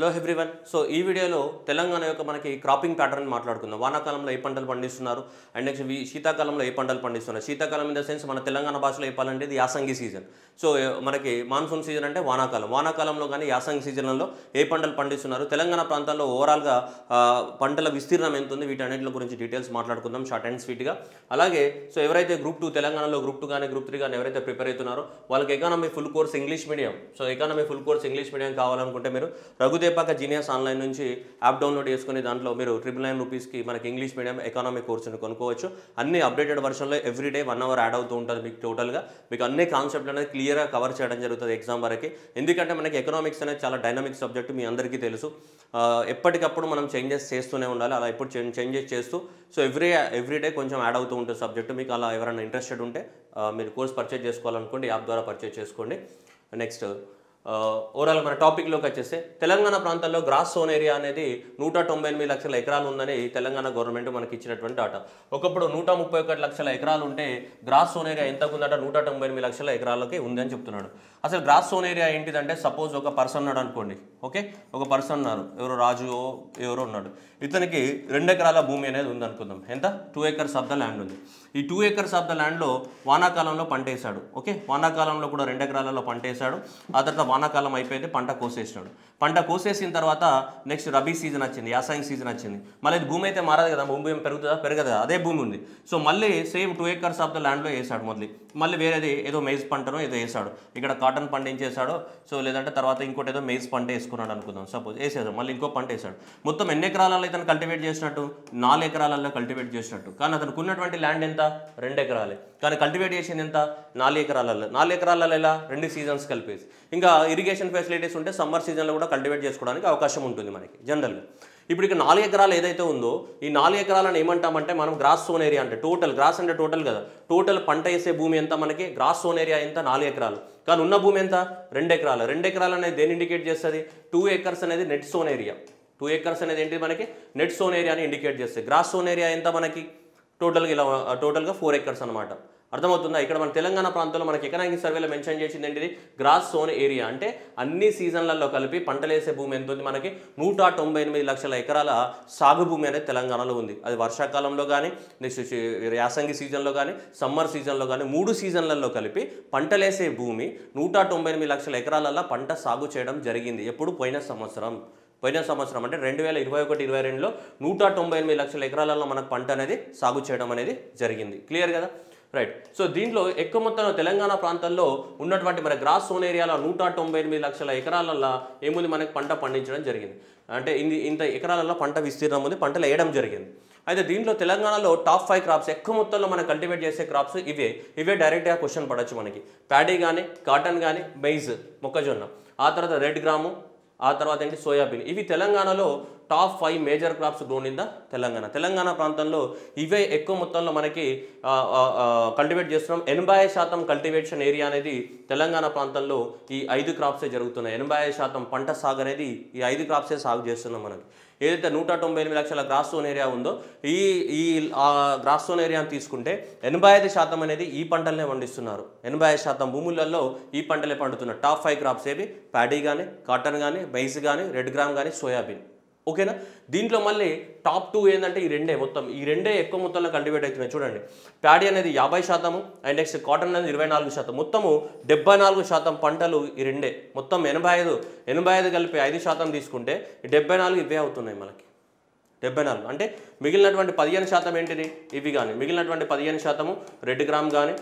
hello everyone so ఈ వీడియోలో తెలంగాణ యొక్క మనకి క్రాపింగ్ ప్యాటర్న్ మాట్లాడుకుందాం వానాకాలంలో ఏ పంటలు పండిస్తున్నారు అండ్ నెక్స్ట్ వీ- శీతాకాలంలో ఏ పంటలు పండిస్తున్నారు శీతాకాలం ఇన్ ద సెన్స్ మన తెలంగాణ భాషలో చెప్పాలంటే ఇది యాసంగి సీజన్ సో ఏ- మనకి మాన్సూన్ సీజన్ అంటే వానాకాలం వానాకాలంలో కానీ యాసంగి సీజన్లలో ఏ పంటలు పండిస్తున్నారు తెలంగాణ ప్రాంతాల్లో ఓవరాల్గా ఆ, పంటల విస్తీర్ణం ఎంత ఉంది వీటన్నిటి గురించి డీటెయిల్స్ మాట్లాడుకుందాం షార్ట్ అండ్ స్వీట్గా అలాగే సో ఎవరైతే గ్రూప్ టూ తెలంగాణలో గ్రూప్ టూ కానీ గ్రూప్ త్రీ కానీ ఎవరైతే ప్రిపేర్ అవుతున్నారో వాళ్ళకి economy full course English medium so economy full course English medium కావాలనుకుంటే మీరు రఘుదేపాక జీనియస్ ఆన్లైన్ నుంచి యాప్ డౌన్లోడ్ చేసుకుని దాంట్లో మీరు ట్రిపుల్ నైన్ రూపీస్కి మనకి ఇంగ్లీష్ మీడియం ఎకానమీ కోర్సుని కొనుక్కోవచ్చు అన్ని అప్డేటెడ్ వర్షన్లో ఎవ్రీడే వన్ అవర్ యాడ్ అవుతూ ఉంటుంది మీకు టోటల్గా మీకు అన్ని కాన్సెప్ట్ అనేది క్లియర్గా కవర్ చేయడం జరుగుతుంది ఎగ్జామ్ వరకు ఎందుకంటే మనకి ఎకనామిక్స్ అనేది చాలా డైనమిక్ సబ్జెక్ట్ మీ అందరికీ తెలుసు ఆ, ఎప్పటికప్పుడు మనం చేంజెస్ చేస్తూనే ఉండాలి అలా ఎప్పుడు చేంజెస్ చేస్తూ సో ఎవ్రీ ఎవ్రీడే కొంచెం యాడ్ అవుతూ ఉంటుంది సబ్జెక్ట్ మీకు అలా ఎవరైనా ఇంట్రెస్టెడ్ ఉంటే ఆ, మీరు కోర్స్ పర్చేజ్ చేసుకోవాలనుకోండి యాప్ ద్వారా పర్చేజ్ చేసుకోండి నెక్స్ట్ ఓవరాల్ మన టాపిక్లోకి వచ్చేస్తే తెలంగాణ ప్రాంతంలో గ్రాస్ సోన్ ఏరియా అనేది నూట తొంభై ఎనిమిది లక్షల ఎకరాలు ఉందని తెలంగాణ గవర్నమెంట్ మనకి ఇచ్చినటువంటి డాటా ఒకప్పుడు నూట ముప్పై ఒకటి లక్షల ఎకరాలు ఉంటే గ్రాస్ సోన్ ఏరియా ఎంత ఉందంట నూట తొంభై ఎనిమిది లక్షల ఎకరాలకి ఉందని చెప్తున్నాడు అసలు గ్రాస్ సోన్ ఏరియా ఏంటిదంటే సపోజ్ ఒక పర్సన్ ఉన్నాడు అనుకోండి ఓకే ఒక పర్సన్ ఉన్నారు ఎవరో రాజు ఎవరో ఉన్నాడు ఇతనికి రెండు ఎకరాల భూమి అనేది ఉంది అనుకుందాం ఎంత two acres of the land ఉంది ఈ టూ ఏకర్స్ ఆఫ్ ద ల్యాండ్లో వానాకాలంలో పంట వేశాడు ఓకే వానాకాలంలో కూడా రెండు ఎకరాలలో పంట వేశాడు ఆ తర్వాత వానాకాలం అయిపోయింది పంట కోసేసినాడు పంట కోసేసిన తర్వాత నెక్స్ట్ రబీ సీజన్ వచ్చింది యాసంగి సీజన్ వచ్చింది మళ్ళీ ఇది భూమి అయితే మారదు కదా భూమి ఏం పెరుగుతుందా పెరగదు కదా అదే భూమి ఉంది సో మళ్ళీ same two acres of the ల్యాండ్లో వేసాడు మళ్ళీ మళ్ళీ వేరేది ఏదో మేజ్ పంటను ఏదో వేసాడు ఇక్కడ కాటన్ పండించేశాడు సో లేదంటే తర్వాత ఇంకోటి ఏదో మేజ్ పంట వేసుకున్నాడు అనుకుందాం సపోజ్ వేసాడు మళ్ళీ ఇంకో పంట వేసాడు మొత్తం ఎన్ని ఎకరాలలో ఇతను కల్టివేట్ చేసినట్టు నాలుగు ఎకరాలలో కల్టివేట్ చేసినట్టు కానీ అతనికి ఉన్నటువంటి ల్యాండ్ ఎంత రెండు ఎకరాలే కానీ కల్టివేట్ చేసింది ఎంత నాలుగు ఎకరాలలో నాలుగు ఎకరాలలో ఎలా రెండు సీజన్స్ కలిపేసి ఇంకా ఇరిగేషన్ ఫెసిలిటీస్ ఉంటే సమ్మర్ సీజన్లో కూడా కల్టివేట్ చేసుకోవడానికి అవకాశం ఉంటుంది మనకి జనరల్గా ఇప్పుడు ఇక నాలుగు ఎకరాలు ఏదైతే ఉందో ఈ నాలుగు ఎకరాలను ఏమంటామంటే మనం గ్రాస్ సోన్ ఏరియా అంటే టోటల్ గ్రాస్ అంటే టోటల్ కదా టోటల్ పంట వేసే భూమి ఎంత మనకి గ్రాస్ సోన్ ఏరియా ఎంత నాలుగు ఎకరాలు కానీ ఉన్న భూమి ఎంత రెండు ఎకరాలు రెండు ఎకరాలు అనేది దేని ఇండికేట్ చేస్తుంది టూ ఏకర్స్ అనేది net sown area two acres అనేది ఏంటి మనకి నెట్ సోన్ ఏరియాని ఇండికేట్ చేస్తుంది గ్రాస్ సోన్ ఏరియా ఎంత మనకి టోటల్గా ఇలా టోటల్గా ఫోర్ ఎకర్స్ అనమాట అర్థమవుతుందా ఇక్కడ మన తెలంగాణ ప్రాంతంలో మనకి ఎకనామిక్ సర్వేలో మెన్షన్ చేసింది ఏంటిది గ్రాస్ సోన్ ఏరియా అంటే అన్ని సీజన్లలో కలిపి పంటలేసే భూమి ఎంత ఉంది మనకి నూట తొంభై ఎనిమిది లక్షల ఎకరాల సాగు భూమి అనేది తెలంగాణలో ఉంది అది వర్షాకాలంలో కానీ నెక్స్ట్ యాసంగి సీజన్లో కానీ సమ్మర్ సీజన్లో కానీ మూడు సీజన్లలో కలిపి పంటలేసే భూమి నూట తొంభై ఎనిమిది లక్షల ఎకరాలలో పంట సాగు చేయడం జరిగింది ఎప్పుడు పోయిన సంవత్సరం పోయిన సంవత్సరం అంటే రెండు వేల ఇరవై ఒకటి ఇరవై రెండులో నూట తొంభై ఎనిమిది లక్షల ఎకరాలలో మనకు పంట అనేది సాగు చేయడం అనేది జరిగింది క్లియర్ కదా రైట్ సో దీంట్లో ఎక్కువ మొత్తంలో తెలంగాణ ప్రాంతాల్లో ఉన్నటువంటి మన గ్రాస్ సోన్ ఏరియాలో నూట తొంభై ఎనిమిది లక్షల ఎకరాలలో ఏముంది మనకి పంట పండించడం జరిగింది అంటే ఇన్ని ఇంత ఎకరాలలో పంట విస్తీర్ణం ఉంది పంటలు వేయడం జరిగింది అయితే దీంట్లో తెలంగాణలో టాప్ ఫైవ్ క్రాప్స్ ఎక్కువ మొత్తంలో మనం కల్టివేట్ చేసే క్రాప్స్ ఇవే ఇవే డైరెక్ట్గా క్వశ్చన్ పడవచ్చు మనకి ప్యాడీ కానీ కాటన్ కానీ మెయిజ్ మొక్కజొన్న ఆ తర్వాత రెడ్ గ్రాము ఆ తర్వాత ఏంటి సోయాబీన్ ఇవి తెలంగాణలో top five major crops grown in the Telangana Telangana ప్రాంతంలో ఇవే ఎక్కువ మొత్తంలో మనకి కల్టివేట్ చేస్తున్నాం ఎనభై శాతం కల్టివేషన్ ఏరియా అనేది తెలంగాణ ప్రాంతంలో ఈ ఐదు క్రాప్సే జరుగుతున్నాయి ఎనభై శాతం పంట సాగు అనేది ఈ ఐదు క్రాప్సే సాగు చేస్తున్నాం మనకి ఏదైతే నూట తొంభై ఎనిమిది లక్షల గ్రాస్ జోన్ ఏరియా ఉందో ఈ ఈ ఆ గ్రాస్ జోన్ ఏరియాని తీసుకుంటే ఎనభై ఐదు శాతం అనేది ఈ పంటలనే పండిస్తున్నారు ఎనభై ఐదు శాతం భూములలో ఈ పంటలే పండుతున్నారు టాప్ ఫైవ్ క్రాప్స్ ఏవి ప్యాడీ కానీ కాటన్ కానీ మైస్ కానీ రెడ్ గ్రామ్ కానీ సోయాబీన్ ఓకేనా దీంట్లో మళ్ళీ టాప్ టూ ఏంటంటే ఈ రెండే మొత్తం ఈ రెండే ఎక్కువ మొత్తంలో కల్టివేట్ అవుతున్నాయి చూడండి ప్యాడీ అనేది యాభై శాతము అండ్ నెక్స్ట్ కాటన్ అనేది ఇరవై నాలుగు శాతం మొత్తము డెబ్బై నాలుగు శాతం పంటలు ఈ రెండే మొత్తం ఎనభై ఐదు ఎనభై ఐదు కలిపి ఐదు శాతం తీసుకుంటే ఈ డెబ్బై నాలుగు ఇవే అవుతున్నాయి మనకి డెబ్బై నాలుగు అంటే మిగిలినటువంటి పదిహేను శాతం ఏంటిది ఇవి కానీ మిగిలినటువంటి పదిహేను శాతము రెడ్ గ్రామ్ కానీ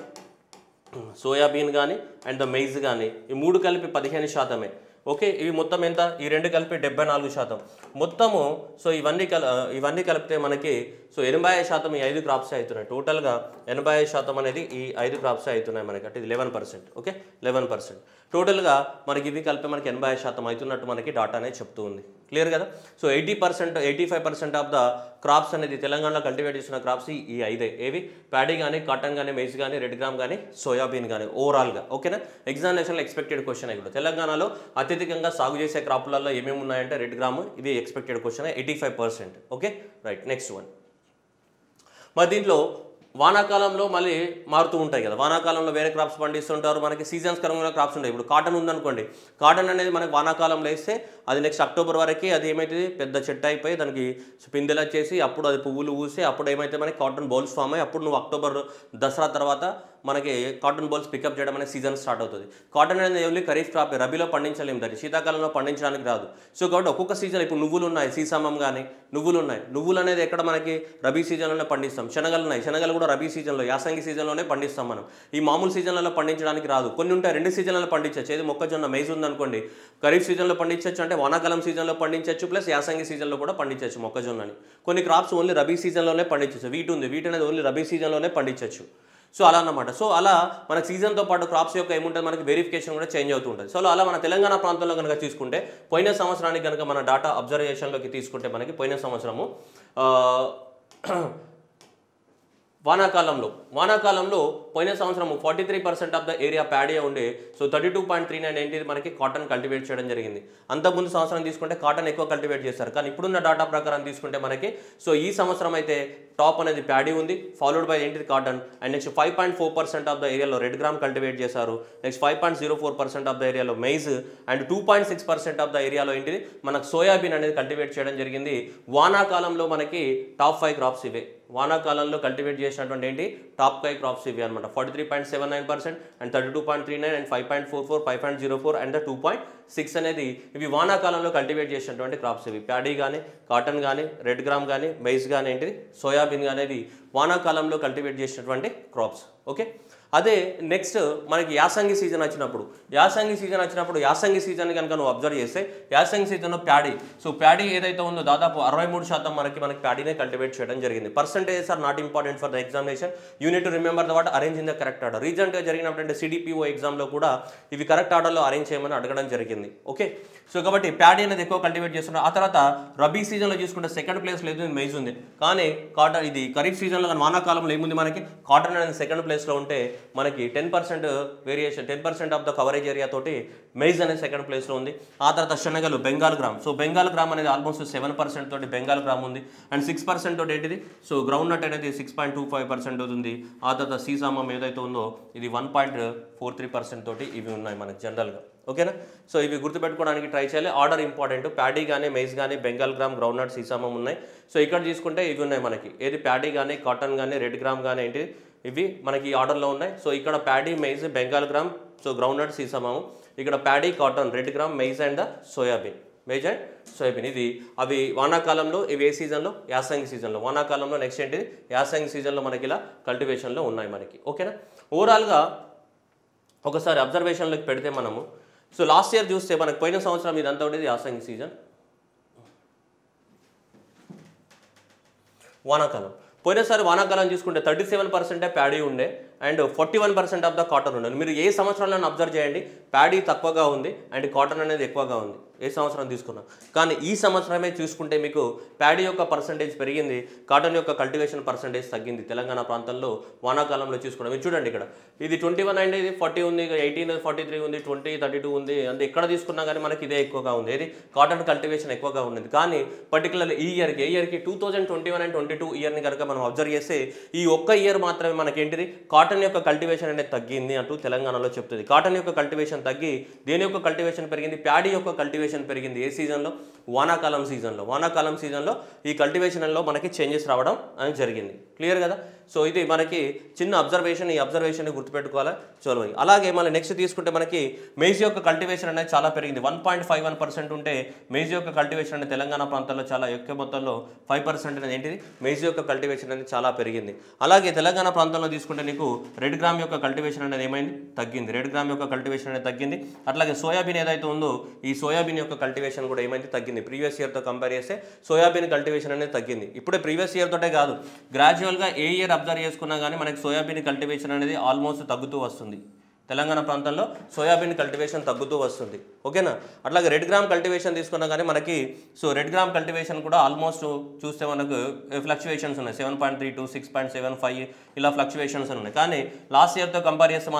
సోయాబీన్ కానీ అండ్ ద మెయిజ్ కానీ ఈ మూడు కలిపి పదిహేను శాతమే ఓకే ఇవి మొత్తం ఎంత ఈ రెండు కలిపి డెబ్బై నాలుగు శాతం మొత్తము సో ఇవన్నీ కల ఇవన్నీ కలిపితే మనకి సో ఎనభై ఐదు శాతం ఈ ఐదు క్రాప్సే అవుతున్నాయి టోటల్గా ఎనభై ఐదు శాతం అనేది ఈ ఐదు క్రాప్సే అవుతున్నాయి మనకి అంటే ఇది eleven percent okay eleven percent టోటల్గా మనకి ఇవి కలిపి మనకి ఎనభై ఐదు శాతం అవుతున్నట్టు మనకి డాటా అనేది చెప్తూ ఉంది క్లియర్ కదా so eighty percent eighty five percent of the crops అనేది తెలంగాణలో కల్టివేట్ చేసిన క్రాప్స్ ఈ ఐదే ఏవి ప్యాడీ కానీ కాటన్ కానీ మెయిజ్ కానీ రెడ్ గ్రామ్ కానీ సోయాబీన్ కానీ ఓవరాల్గా ఓకేనా ఎగ్జామినేషన్లో ఎక్స్పెక్టెడ్ క్వశ్చన్ కూడా తెలంగాణలో అత్యధికంగా సాగు చేసే క్రాపులలో ఏమేమి ఉన్నాయంటే రెడ్ గ్రామ్ ఇది expected question eighty five percent okay right next one మరి దీంట్లో వానాకాలంలో మళ్ళీ మారుతూ ఉంటాయి కదా వానాకాలంలో వేరే క్రాప్స్ పండిస్తుంటారు మనకి సీజన్స్ కరంగా క్రాప్స్ ఉంటాయి ఇప్పుడు కాటన్ ఉందనుకోండి కాటన్ అనేది మనకి వానాకాలంలో వేస్తే అది నెక్స్ట్ అక్టోబర్ వరకు అది ఏమైతుంది పెద్ద చెట్టు అయిపోయి దానికి పిందెలు వచ్చేసి అప్పుడు అది పువ్వులు పూసి అప్పుడు ఏమైతే మనకి కాటన్ బౌల్స్ ఫామ్ అయ్యి అప్పుడు నువ్వు అక్టోబర్ దసరా తర్వాత మనకి కాటన్ బౌల్స్ పికప్ చేయడం అనే సీజన్ స్టార్ట్ అవుతుంది కాటన్ అనేది ఓన్లీ ఖరీఫ్ క్రాప్ రబీలో పండించలేము దాన్ని శీతాకాలంలో పండించడానికి రాదు సో కాబట్టి ఒక్కొక్క సీజన్ ఇప్పుడు నువ్వులు ఉన్నాయి సీసామం కానీ నువ్వులు ఉన్నాయి నువ్వులు అనేది ఎక్కడ మనకి రబీ సీజన్లోనే పండిస్తాం శనగలు ఉన్నాయి శనగలు కూడా రబీ సీజన్లో యాసంగి సీజన్లోనే పండిస్తాం మనం ఈ మామూలు సీజన్లలో పండించడానికి రాదు కొన్ని ఉంటాయి రెండు సీజన్లలో పండించవచ్చు ఏది మొక్కజొన్న మైజ్ ఉందనుకోండి ఖరీఫ్ సీజన్లో పండించవచ్చు అంటే వానాకాలం సీజన్లో పండించవచ్చు ప్లస్ యాసంగి సీజన్లో కూడా పండించవచ్చు మొక్కజొన్నని కొన్ని క్రాప్స్ ఓన్లీ రబీ సీజన్లోనే పండించవచ్చు వీటి ఉంది వీటి అనేది ఓన్లీ రబీ సీజన్లోనే పండించవచ్చు సో అలా అన్నమాట సో అలా మనకి సీజన్తో పాటు క్రాప్స్ యొక్క ఏముంటుంది మనకి వెరిఫికేషన్ కూడా చేంజ్ అవుతూ ఉంటుంది సో అలా మన తెలంగాణ ప్రాంతంలో కనుక తీసుకుంటే పోయిన సంవత్సరానికి కనుక మన డాటా అబ్జర్వేషన్లోకి తీసుకుంటే మనకి పోయిన సంవత్సరము ఆ, వానాకాలంలో వానాకాలంలో పోయిన సంవత్సరం forty three percent of the area ప్యాడియా ఉండే so thirty two point three nine ఏంటిది మనకి కాటన్ కల్టివేట్ చేయడం జరిగింది అంతకుముందు సంవత్సరం తీసుకుంటే కాటన్ ఎక్కువ కల్టివేట్ చేస్తారు కానీ ఇప్పుడున్న డాటా ప్రకారం తీసుకుంటే మనకి సో ఈ సంవత్సరం అయితే టాప్ అనేది ప్యాడీ ఉంది ఫాలోడ్ బై ఏంటిది cotton and next five point four percent of the ఏరియాలో రెడ్ గ్రామ్ కల్టివేట్ చేశారు next five point zero four percent of the ఏరియాలో maize and two point six percent of the ఏరియాలో ఏంటిది మనకు soybean అనేది cultivate చేయడం జరిగింది వానాకాలంలో మనకి టాప్ ఫైవ్ క్రాప్స్ ఇవే వానాకాలంలో కల్టివేట్ చేసినటువంటి ఏంటి టాప్ ఫైవ్ క్రాప్స్ ఇవి అనమాట forty three point seven nine percent and thirty two point three nine and five point four four five point zero four and two point six అనేది ఇవి వానాకాలంలో cultivate చేసినటువంటి క్రాప్స్ ఇవి paddy కానీ cotton కానీ red gram కానీ maize కానీ ఏంటిది సోయాబీన్ కానీ ఇవి వానాకాలంలో కల్టివేట్ చేసినటువంటి క్రాప్స్ ఓకే అదే నెక్స్ట్ మనకి యాసంగి సీజన్ వచ్చినప్పుడు యాసంగి సీజన్ వచ్చినప్పుడు యాసంగి సీజన్ కనుక నువ్వు అబ్జర్వ్ చేస్తే యాసంగి సీజన్లో ప్యాడీ సో ప్యాడీ ఏదైతే ఉందో దాదాపు అరవై మూడు శాతం మనకి మనకి ప్యాడీనే కల్టివేట్ చేయడం జరిగింది percentages are not important for the examination unit to remember the what arrange in the correct order రీసెంట్గా జరిగినటువంటి సిడిపిఓ ఎగ్జామ్లో కూడా ఇవి కరెక్ట్ ఆర్డర్లో అరేంజ్ చేయమని అడగడం జరిగింది ఓకే సో కాబట్టి ప్యాడీ అనేది ఎక్కువ కల్టివేట్ చేస్తున్నారు ఆ తర్వాత రబీ సీజన్లో చూసుకుంటే సెకండ్ ప్లేస్ లేదు మెయిజ్ ఉంది కానీ కాటన్ ఇది ఖరీఫ్ సీజన్లో కానీ వానాకాలంలో ఏముంది మనకి కాటన్ అనేది సెకండ్ ప్లేస్లో ఉంటే మనకి ten percent variation ten percent of the coverage area తోటి మెయిజ్ అనేది సెకండ్ ప్లేస్లో ఉంది ఆ తర్వాత శనగలు Bengal gram so Bengal gram అనేది ఆల్మోస్ట్ సెవెన్ పర్సెంట్ తోటి బెంగాల్ గ్రామ్ ఉంది అండ్ సిక్స్ పర్సెంట్ తోటి ఏంటిది సో గ్రౌండ్ నట్ అనేది six point two five percent ఉంది ఆ తర్వాత సీసామం ఏదైతే ఉందో ఇది one point four three percent తోటి ఇవి ఉన్నాయి మనకి జనరల్గా ఓకేనా సో ఇవి గుర్తుపెట్టుకోవడానికి ట్రై చేయాలి ఆర్డర్ ఇంపార్టెంట్ ప్యాడీ కానీ మైజ్ కానీ Bengal gram groundnut sesame ఉన్నాయి సో ఇక్కడ తీసుకుంటే ఇవి ఉన్నాయి మనకి ఏది ప్యాడీ కానీ కాటన్ కానీ రెడ్ గ్రామ్ కానీ ఏంటి ఇవి మనకి ఈ ఆర్డర్లో ఉన్నాయి సో ఇక్కడ paddy maize Bengal gram so groundnut సీసామము ఇక్కడ paddy cotton red gram maize and soybean maize and soybean ఇది అవి వానాకాలంలో ఇవి ఏ సీజన్లో యాసంగి సీజన్లో వానాకాలంలో నెక్స్ట్ ఏంటిది యాసంగి సీజన్లో మనకి ఇలా కల్టివేషన్లో ఉన్నాయి మనకి ఓకేనా ఓవరాల్గా ఒకసారి అబ్జర్వేషన్లోకి పెడితే మనము సో లాస్ట్ ఇయర్ చూస్తే మనకు పోయిన సంవత్సరం ఇదంతా ఉండేది యాసంగి సీజన్ వానాకాలం పోయినసారి వానాకాలం చూసుకుంటే థర్టీ సెవెన్ పర్సెంటే ప్యాడీ ఉండే and forty one percent of the cotton ఉండే మీరు ఏ సంవత్సరంలో అబ్జర్వ్ చేయండి ప్యాడీ తక్కువగా ఉంది అండ్ కాటన్ అనేది ఎక్కువగా ఉంది ఏ సంవత్సరం తీసుకున్నా కానీ ఈ సంవత్సరమే చూసుకుంటే మీకు ప్యాడీ యొక్క పర్సంటేజ్ పెరిగింది కాటన్ యొక్క కల్టివేషన్ పర్సంటేజ్ తగ్గింది తెలంగాణ ప్రాంతంలో వానాకాలంలో చూసుకున్నాం మీరు చూడండి ఇక్కడ ఇది ట్వంటీ వన్ అండ్ ఇది ఫార్టీ ఉంది ఎయిటీన్ ఫార్టీ త్రీ ఉంది ట్వంటీ థర్టీ టూ ఉంది అంటే ఎక్కడ తీసుకున్నా కానీ మనకి ఇదే ఎక్కువగా ఉంది ఏది కాటన్ కల్టివేషన్ ఎక్కువగా ఉంది కానీ పర్టికులర్ ఈ ఇయర్కి ఏ ఇయర్కి two thousand twenty one and twenty two ఇయర్ని కనుక మనం అబ్జర్వ్ చేస్తే ఈ ఒక్క ఇయర్ మాత్రమే మనకి ఏంటిది కాటన్ యొక్క కల్టివేషన్ అనేది తగ్గింది అంటూ తెలంగాణలో చెప్తుంది కాటన్ యొక్క కల్టివేషన్ తగ్గి దేని యొక్క కల్టివేషన్ పెరిగింది ప్యాడీ యొక్క కల్టివేషన్ పెరిగింది ఏ సీజన్లో వానాకాలం సీజన్లో వానాకాలం సీజన్లో ఈ కల్టివేషన్లో మనకి చేంజెస్ రావడం అనేది జరిగింది క్లియర్ కదా సో ఇది మనకి చిన్న అబ్జర్వేషన్ ఈ అబ్జర్వేషన్ గుర్తుపెట్టుకోవాలి చలో అలాగే మళ్ళీ నెక్స్ట్ తీసుకుంటే మనకి మేజ్ యొక్క కల్టివేషన్ అనేది చాలా పెరిగింది one point five one percent ఉంటే మేజ్ యొక్క కల్టివేషన్ అనేది తెలంగాణ ప్రాంతాల్లో చాలా ఎక్కువ మొత్తంలో ఫైవ్ పర్సెంట్ అనేది ఏంటిది మేజ్ యొక్క కల్టివేషన్ అనేది చాలా పెరిగింది అలాగే తెలంగాణ ప్రాంతంలో తీసుకుంటే నీకు రెడ్ గ్రామ్ యొక్క కల్టివేషన్ అనేది ఏమైంది తగ్గింది రెడ్ గ్రామ్ యొక్క కల్టివేషన్ అనేది తగ్గింది అట్లాగే సోయాబీన్ ఏదైతే ఉందో ఈ సోయాబీన్ యొక్క కల్టివేషన్ కూడా ఏమైంది తగ్గింది ప్రీవియస్ ఇయర్తో కంపేర్ చేస్తే సోయాబీన్ కల్టివేషన్ అనేది తగ్గింది ఇప్పుడే ప్రీవియస్ ఇయర్ తోటే కాదు గ్రాడ్యువల్గా ఏ ఇయర్ అబ్జర్వ్ చేసుకున్నా కానీ మనకి సోయాబీన్ కల్టివేషన్ అనేది ఆల్మోస్ట్ తగ్గుతూ వస్తుంది తెలంగాణ ప్రాంతంలో సోయాబీన్ కల్టివేషన్ తగ్గుతూ వస్తుంది ఓకేనా అట్లాగే రెడ్ గ్రామ్ కల్టివేషన్ తీసుకున్నా కానీ మనకి సో రెడ్ గ్రామ్ కల్టివేషన్ కూడా ఆల్మోస్ట్ చూస్తే మనకు ఫ్లక్చువేషన్స్ ఉన్నాయి seven point three two six point seven five ఇలా ఫ్లక్చువేషన్స్ ఉన్నాయి కానీ లాస్ట్ ఇయర్తో కంపేర్ చేస్తే మాత్రం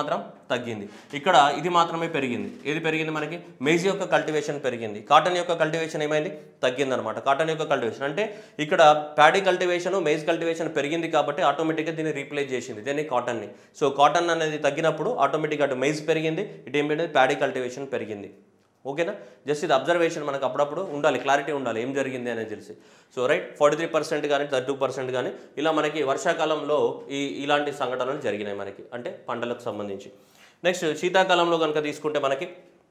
తగ్గింది ఇక్కడ ఇది మాత్రమే పెరిగింది ఏది పెరిగింది మనకి మేజ్ యొక్క కల్టివేషన్ పెరిగింది కాటన్ యొక్క కల్టివేషన్ ఏమైంది తగ్గింది అనమాట కాటన్ యొక్క కల్టివేషన్ అంటే ఇక్కడ ప్యాడీ కల్టివేషన్ మేజ్ కల్టివేషన్ పెరిగింది కాబట్టి ఆటోమేటిక్గా దీన్ని రీప్లేస్ చేసింది దీన్ని కాటన్ని సో కాటన్ అనేది తగ్గినప్పుడు ఆటోమేటిక్గా అటు మేజ్ పెరిగింది ఇటు ఏమిటంటే ప్యాడీ కల్టివేషన్ పెరిగింది ఓకేనా జస్ట్ ఇది అబ్జర్వేషన్ మనకు అప్పుడప్పుడు ఉండాలి క్లారిటీ ఉండాలి ఏం జరిగింది అనేది తెలిసి so right forty three percent కానీ థర్టీ టూ పర్సెంట్ కానీ ఇలా మనకి వర్షాకాలంలో ఈ ఇలాంటి సంఘటనలు జరిగినాయి మనకి అంటే పంటలకు సంబంధించి నెక్స్ట్ శీతాకాలంలో కనుక తీసుకుంటే మనకి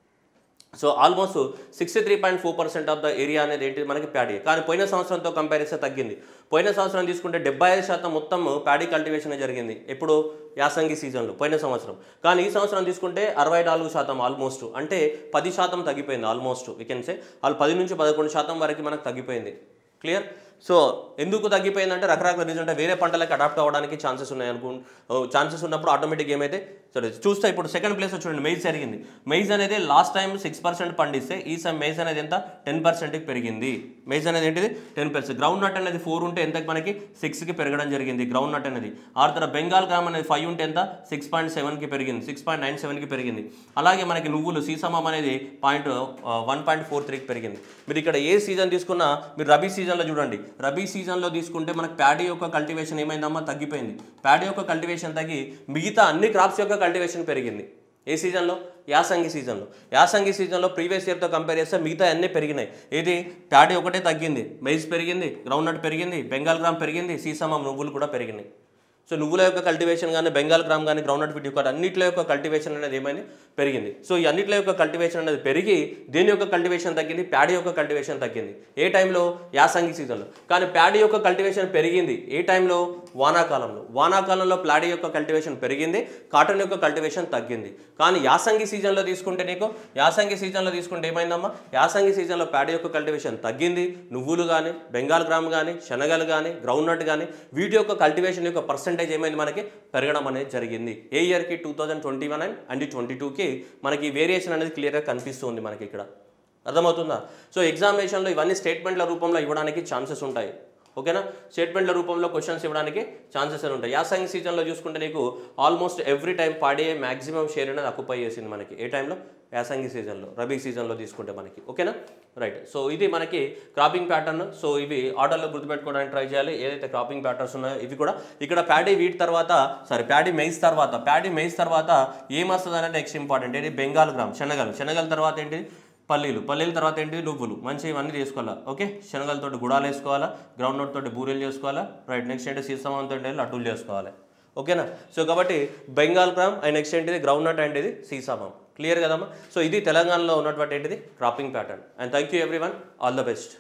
so almost sixty three point four percent of the area అనేది ఏంటి మనకి ప్యాడీ కానీ పోయిన సంవత్సరంతో కంపేర్ చేస్తే తగ్గింది పోయిన సంవత్సరం తీసుకుంటే డెబ్బై ఐదు శాతం మొత్తం ప్యాడీ కల్టివేషన్ జరిగింది ఎప్పుడు యాసంగి సీజన్లో పోయిన సంవత్సరం కానీ ఈ సంవత్సరం తీసుకుంటే అరవై నాలుగు శాతం ఆల్మోస్ట్ అంటే పది శాతం తగ్గిపోయింది ఆల్మోస్ట్ వీ కెన్ సే వాళ్ళు పది నుంచి పదకొండు శాతం వరకు మనకు తగ్గిపోయింది క్లియర్ సో ఎందుకు తగ్గిపోయిందంటే రకరకాల రీజన్ అంటే వేరే పంటలకు అడాప్ట్ అవ్వడానికి ఛాన్సెస్ ఉన్నాయి అనుకో ఛాన్సెస్ ఉన్నప్పుడు ఆటోమేటిక్ ఏమైతే సరే చూస్తే ఇప్పుడు సెకండ్ ప్లేస్ చూడండి మెయిజ్ జరిగింది మెయిజ్ అనేది లాస్ట్ టైం సిక్స్ పర్సెంట్ పండిస్తే ఈ సమ్ మెయిజ్ అనేది ఎంత టెన్ పర్సెంట్కి పెరిగింది మెయిజ్ అనేది ఏంటిది టెన్ పర్సెంట్ గ్రౌండ్ నట్ అనేది ఫోర్ ఉంటే ఎంత మనకి సిక్స్కి పెరగడం జరిగింది గ్రౌండ్ నట్ అనేది ఆ తర్వాత బెంగాల్ గ్రామ్ అనేది ఫైవ్ ఉంటే ఎంత సిక్స్ పాయింట్ సెవెన్కి పెరిగింది సిక్స్ పాయింట్ నైన్ సెవెన్కి పెరిగింది అలాగే మనకి నువ్వులు సీసమం అనేది పాయింట్ వన్ పాయింట్ ఫోర్ త్రీకి పెరిగింది మీరు ఇక్కడ ఏ సీజన్ తీసుకున్నా మీరు రబీ సీజన్లో చూడండి రబీ సీజన్లో తీసుకుంటే మనకి ప్యాడీ యొక్క కల్టివేషన్ ఏమైందమ్మా తగ్గిపోయింది ప్యాడీ యొక్క కల్టివేషన్ తగ్గి మిగతా అన్ని క్రాప్స్ యొక్క కల్టివేషన్ పెరిగింది ఏ సీజన్లో యాసంగి సీజన్లో యాసంగి సీజన్లో ప్రీవియస్ ఇయర్తో కంపేర్ చేస్తే మిగతా అన్నీ పెరిగినాయి ఏది ప్యాడీ ఒకటే తగ్గింది మెయిజ్ పెరిగింది గ్రౌండ్ నట్ పెరిగింది బెంగాల్ గ్రామ్ పెరిగింది సీసమం నువ్వులు కూడా పెరిగినాయి సో నువ్వుల యొక్క కల్టివేషన్ కానీ బెంగాల్ గ్రామ్ కానీ గ్రౌండ్ నట్ వీటి కానీ అన్నింటిలో యొక్క కల్టివేషన్ అనేది ఏమైంది పెరిగింది సో ఈ అన్నింటిలో యొక్క కల్టివేషన్ అనేది పెరిగి దేని యొక్క కల్టివేషన్ తగ్గింది ప్యాడీ యొక్క కల్టివేషన్ తగ్గింది ఏ టైంలో యాసంగి సీజన్లో కానీ ప్యాడీ యొక్క కల్టివేషన్ పెరిగింది ఏ టైంలో వానాకాలంలో వానాకాలంలో ప్యాడీ యొక్క కల్టివేషన్ పెరిగింది కాటన్ యొక్క కల్టివేషన్ తగ్గింది కానీ యాసంగి సీజన్లో తీసుకుంటే నీకు యాసంగి సీజన్లో తీసుకుంటే ఏమైందమ్మా యాసంగి సీజన్లో ప్యాడీ యొక్క కల్టివేషన్ తగ్గింది నువ్వులు కానీ బెంగాల్ గ్రామ్ కానీ శనగలు కానీ గ్రౌండ్ నట్ కానీ వీటి యొక్క కల్టివేషన్ యొక్క పర్సంటేజ్ ఏమైంది మనకి పెరగడం అనేది జరిగింది ఏ ఇయర్కి two thousand twenty one and ట్వంటీ టూకి మనకి వేరియేషన్ అనేది క్లియర్గా కనిపిస్తుంది మనకి ఇక్కడ అర్థమవుతుందా సో ఎగ్జామినేషన్లో ఇవన్నీ స్టేట్మెంట్ల రూపంలో ఇవ్వడానికి ఛాన్సెస్ ఉంటాయి ఓకేనా స్టేట్మెంట్ల రూపంలో క్వశ్చన్స్ ఇవ్వడానికి ఛాన్సెస్ అని ఉంటాయి యాసంగి సీజన్లో చూసుకుంటే నీకు almost every time paddy maximum share అనేది అక్యుపై చేసింది మనకి ఏ టైంలో యాసంగి సీజన్లో రబీ సీజన్లో తీసుకుంటే మనకి ఓకేనా రైట్ సో ఇది మనకి క్రాపింగ్ ప్యాటర్న్ సో ఇవి ఆర్డర్లో గుర్తుపెట్టుకోవడానికి ట్రై చేయాలి ఏదైతే క్రాపింగ్ ప్యాటర్న్స్ ఉన్నాయో ఇవి కూడా ఇక్కడ ప్యాడీ వీట్ తర్వాత సారీ ప్యాడీ మెయిస్ తర్వాత ప్యాడీ మెయిస్ తర్వాత ఏమొస్తుంది అనేది నెక్స్ట్ ఇంపార్టెంట్ ఏంటి బెంగాల్ గ్రామ్ శనగలు శనగల తర్వాత ఏంటి పల్లీలు పల్లీల తర్వాత ఏంటి నువ్వులు మంచి ఇవన్నీ చేసుకోవాలా ఓకే శనగలతోటి గుడాలు వేసుకోవాలా గ్రౌండ్ నట్ తోటి బూరెలు చేసుకోవాలా రైట్ నెక్స్ట్ ఏంటి సీసమంతో లడ్డూలు చేసుకోవాలి ఓకేనా సో కాబట్టి బెంగాల్ గ్రామ్ అండ్ నెక్స్ట్ ఏంటిది గ్రౌండ్ నట్ అండ్ ఇది సీసామం క్లియర్ కదమ్మా సో ఇది తెలంగాణలో ఉన్నటువంటి ఏంటిది cropping pattern and thank you everyone all the best